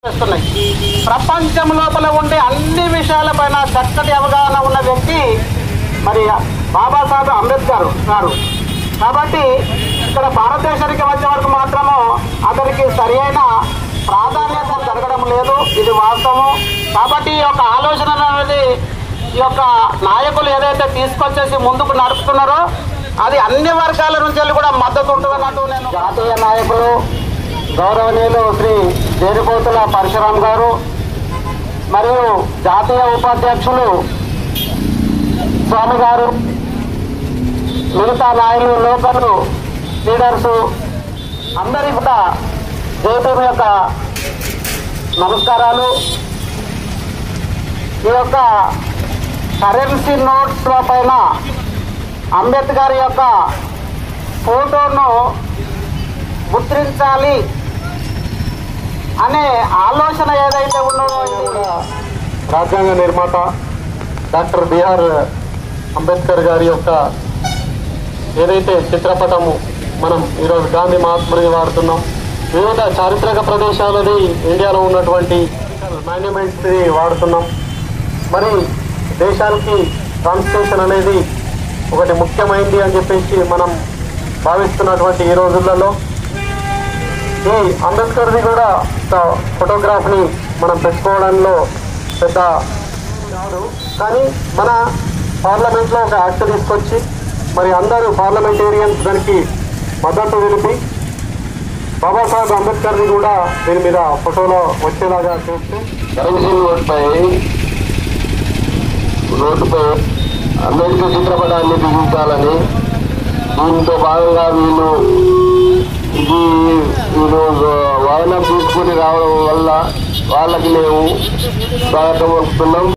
చేస్తున్నాయి ప్రపంచం లోపల ఉండే అన్ని విషయాలపైన చక్కటి అవగాహన ఉన్న వ్యక్తి మరి బాబాసాహెబ్ అంబేద్కర్ గారు కాబట్టి ఇక్కడ భారతదేశానికి వచ్చే వరకు మాత్రము అతనికి సరి అయిన ప్రాధాన్యత జరగడం లేదు ఇది వాస్తవం కాబట్టి ఈ యొక్క ఆలోచన అనేది ఈ యొక్క నాయకులు ఏదైతే తీసుకొచ్చేసి ముందుకు నడుపుతున్నారో అది అన్ని వర్గాల నుంచి వెళ్ళి కూడా మద్దతు ఉంటుందన్నట్టు నేను జాతీయ నాయకులు గౌరవనీయులు శ్రీ జేరిపోతుల పరశురాం గారు మరియు జాతీయ ఉపాధ్యక్షులు స్వామి గారు మిగతా నాయకులు లోకల్ లీడర్స్ అందరికీ కూడా జేపీఎం యొక్క నమస్కారాలు ఈ యొక్క కరెన్సీ నోట్స్ల పైన అంబేద్కర్ యొక్క ఫోటోను ముద్రించాలి అనే ఆలోచన ఏదైతే ఉన్నదో ఇది రాజ్యాంగ నిర్మాత డాక్టర్ బిఆర్ అంబేద్కర్ గారి యొక్క ఏదైతే చిత్రపటము మనం ఈరోజు గాంధీ మహాత్ముని వాడుతున్నాం వివిధ చారిత్రక ప్రదేశాలని ఇండియాలో ఉన్నటువంటి మాన్యుమెంట్స్ వాడుతున్నాం మరి దేశానికి కాన్స్టిట్యూషన్ అనేది ఒకటి ముఖ్యమైనది అని చెప్పేసి మనం భావిస్తున్నటువంటి ఈ రోజులలో ఈ అంబేద్కర్ది కూడా ఒక ఫోటోగ్రాఫ్ని మనం పెట్టుకోవడంలో పెద్ద కాదు కానీ మన పార్లమెంట్లో ఒక యాక్ట్ తీసుకొచ్చి మరి అందరూ పార్లమెంటేరియన్స్ దానికి మద్దతు తెలిపి బాబాసాహెబ్ అంబేద్కర్ని కూడా దీని మీద ఫోటోలో వచ్చేలాగా చేస్తూ కరెన్సీ నోట్పై రోడ్డుపై అంబేద్కర్ చిత్రపటాన్ని బిగించాలని దీంతో భాగంగా వీళ్ళు ఇది వీళ్ళు వాహనం తీసుకుని రావడం వల్ల వాళ్ళకి మేము స్వాగతం పలుకుతున్నాం